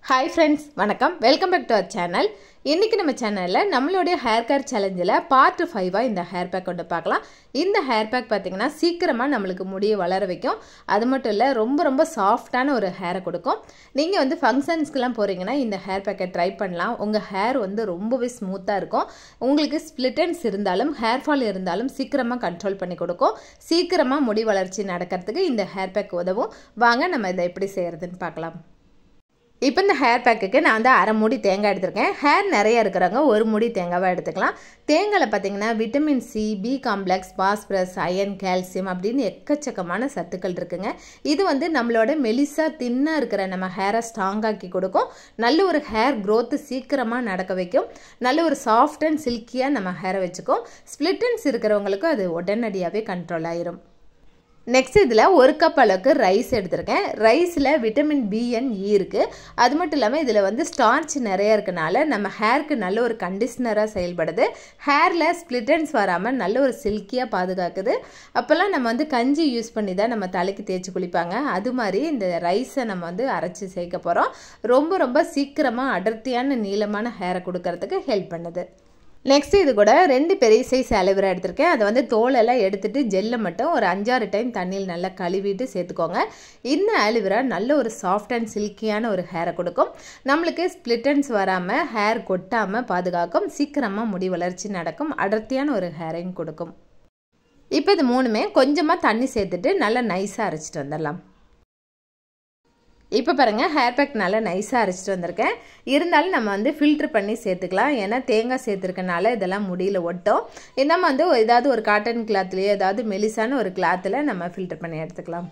hi friends வணக்கம் welcome back to our channel இன்றைக்கி நம்ம சேனலில் நம்மளுடைய ஹேர் கேர் சேலஞ்சில் பார்ட் ஃபைவாக இந்த ஹேர் பேக் கொண்டு பார்க்கலாம் இந்த ஹேர் பேக் பார்த்திங்கன்னா சீக்கிரமாக நம்மளுக்கு முடியை வளர வைக்கும் அது மட்டும் இல்லை ரொம்ப ரொம்ப சாஃப்டான ஒரு ஹேரை கொடுக்கும் நீங்கள் வந்து ஃபங்க்ஷன்ஸ்க்கெலாம் போகிறீங்கன்னா இந்த ஹேர் பேக்கை ட்ரை பண்ணலாம் உங்கள் ஹேர் வந்து ரொம்பவே ஸ்மூத்தாக இருக்கும் உங்களுக்கு ஸ்ப்ளிட்டன்ஸ் இருந்தாலும் ஹேர் ஃபால் இருந்தாலும் சீக்கிரமாக கண்ட்ரோல் பண்ணி கொடுக்கும் சீக்கிரமாக முடி வளர்ச்சி நடக்கிறதுக்கு இந்த ஹேர் பேக் உதவும் வாங்க நம்ம இதை எப்படி செய்கிறதுன்னு பார்க்கலாம் இப்போ இந்த ஹேர் பேக்குக்கு நான் வந்து அரை மூடி தேங்காய் எடுத்திருக்கேன் ஹேர் நிறைய இருக்கிறவங்க ஒரு மூடி தேங்காவாக எடுத்துக்கலாம் தேங்காயில் பார்த்தீங்கன்னா vitamin C B complex phosphorus iron calcium அப்படின்னு எக்கச்சக்கமான சத்துக்கள் இருக்குங்க இது வந்து நம்மளோட மெலிசா தின்னாக இருக்கிற நம்ம ஹேரை ஸ்ட்ராங்காக்கி கொடுக்கும் நல்ல ஒரு ஹேர் க்ரோத்து சீக்கிரமாக நடக்க வைக்கும் நல்ல ஒரு சாஃப்ட் அண்ட் சில்கியாக நம்ம ஹேரை வச்சுக்கும் ஸ்ப்ளிட்டன்ஸ் இருக்கிறவங்களுக்கு அது உடனடியாகவே கண்ட்ரோல் ஆயிரும் நெக்ஸ்ட் இதில் ஒரு கப் அளவுக்கு ரைஸ் எடுத்திருக்கேன் ரைஸில் விட்டமின் பி அண்ட் இ இருக்குது அது மட்டும் இல்லாமல் இதில் வந்து ஸ்டார்ச் நிறைய இருக்கனால நம்ம ஹேருக்கு நல்ல ஒரு கண்டிஷ்னராக செயல்படுது ஹேரில் ஸ்ப்ளிட்டன்ஸ் வராமல் நல்ல ஒரு சில்கியாக பாதுகாக்குது அப்போல்லாம் நம்ம வந்து கஞ்சி யூஸ் பண்ணி தான் நம்ம தலைக்கு தேய்ச்சி குளிப்பாங்க அது மாதிரி இந்த ரைஸை நம்ம வந்து அரைச்சி சேர்க்க போகிறோம் ரொம்ப ரொம்ப சீக்கிரமாக அடர்த்தியான நீளமான ஹேரை கொடுக்கறதுக்கு ஹெல்ப் பண்ணுது நெக்ஸ்ட் இது கூட ரெண்டு பெரிய சைஸ் அலோவேரா எடுத்திருக்கேன் அதை வந்து தோலெல்லாம் எடுத்துட்டு ஜெல்லை மட்டும் ஒரு அஞ்சாறு டைம் தண்ணியில் நல்லா கழுவிட்டு சேர்த்துக்கோங்க இந்த அலோவேரா நல்ல ஒரு சாஃப்ட் அண்ட் சில்கியான ஒரு ஹேரை கொடுக்கும் நம்மளுக்கு ஸ்ப்ளிட்டன்ஸ் வராமல் ஹேர் கொட்டாமல் பாதுகாக்கும் சீக்கிரமாக முடி வளர்ச்சி நடக்கும் அடர்த்தியான ஒரு ஹேரையும் கொடுக்கும் இப்போ இது மூணுமே கொஞ்சமாக தண்ணி சேர்த்துட்டு நல்லா நைஸாக அரைச்சிட்டு வந்துடலாம் இப்போ பாருங்கள் ஹேர் பேக் நல்லா நைஸாக அரைச்சிட்டு வந்திருக்கேன் இருந்தாலும் நம்ம வந்து ஃபில்ட்ரு பண்ணி சேர்த்துக்கலாம் ஏன்னா தேங்காய் சேர்த்துருக்கனால இதெல்லாம் முடியல ஒட்டும் நம்ம வந்து ஏதாவது ஒரு காட்டன் கிளாத்லேயோ ஏதாவது மெலிசான ஒரு கிளாத்தில் நம்ம ஃபில்டர் பண்ணி எடுத்துக்கலாம்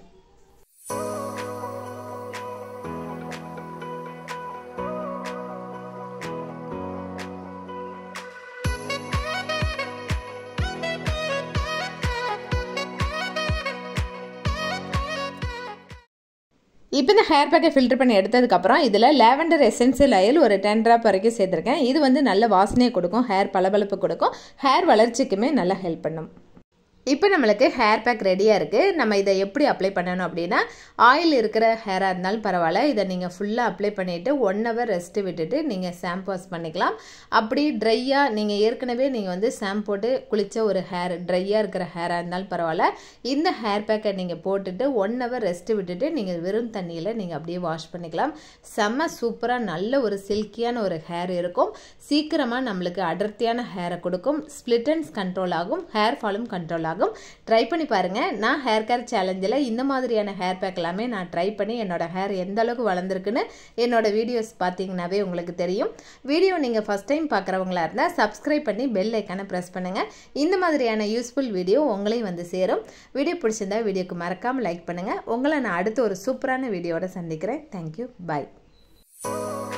இப்போ இந்த ஹேர் பேக்கை ஃபில்டர் பண்ணி எடுத்ததுக்கப்புறம் இதில் லேவண்டர் எசென்சியல் ஆயில் ஒரு டென் ட்ராப் வரைக்கும் சேர்த்துருக்கேன் இது வந்து நல்ல வாசனையை கொடுக்கும் ஹேர் பளபளப்பு கொடுக்கும் ஹேர் வளர்ச்சிக்குமே நல்லா ஹெல்ப் பண்ணும் இப்போ நம்மளுக்கு ஹேர் பேக் ரெடியாக இருக்குது நம்ம இதை எப்படி அப்ளை பண்ணணும் அப்படின்னா ஆயில் இருக்கிற ஹேராக இருந்தாலும் பரவாயில்ல இதை நீங்கள் ஃபுல்லாக அப்ளை பண்ணிவிட்டு ஒன் ஹவர் ரெஸ்ட்டு விட்டுட்டு நீங்கள் ஷாம்பு வாஷ் பண்ணிக்கலாம் அப்படி ட்ரையாக நீங்கள் ஏற்கனவே நீங்கள் வந்து ஷாம்பு போட்டு குளித்த ஒரு ஹேர் ட்ரையாக இருக்கிற ஹேராக இருந்தாலும் பரவாயில்ல இந்த ஹேர் பேக்கை நீங்கள் போட்டுட்டு ஒன் ஹவர் ரெஸ்ட்டு விட்டுட்டு நீங்கள் வெறும் தண்ணியில் நீங்கள் அப்படியே வாஷ் பண்ணிக்கலாம் செம்ம சூப்பராக நல்ல ஒரு சில்கியான ஒரு ஹேர் இருக்கும் சீக்கிரமாக நம்மளுக்கு அடர்த்தியான ஹேரை கொடுக்கும் ஸ்ப்ளிட்டன்ஸ் கண்ட்ரோல் ஆகும் ஹேர் ஃபாலும் கண்ட்ரோல் ஆகும் ஆகும் ட்ரை பண்ணி பாருங்கள் நான் ஹேர் கேர் சேலஞ்சில் இந்த மாதிரியான ஹேர் பேக் எல்லாமே நான் ட்ரை பண்ணி என்னோடய ஹேர் எந்த அளவுக்கு வளர்ந்துருக்குன்னு என்னோட வீடியோஸ் பார்த்தீங்கன்னாவே உங்களுக்கு தெரியும் வீடியோ நீங்கள் ஃபஸ்ட் டைம் பார்க்குறவங்களா இருந்தால் சப்ஸ்கிரைப் பண்ணி பெல் ஐக்கானை ப்ரெஸ் பண்ணுங்கள் இந்த மாதிரியான யூஸ்ஃபுல் வீடியோ உங்களையும் வந்து சேரும் வீடியோ பிடிச்சிருந்தா வீடியோக்கு மறக்காமல் லைக் பண்ணுங்கள் உங்களை நான் அடுத்து ஒரு சூப்பரான வீடியோட சந்திக்கிறேன் தேங்க்யூ பாய்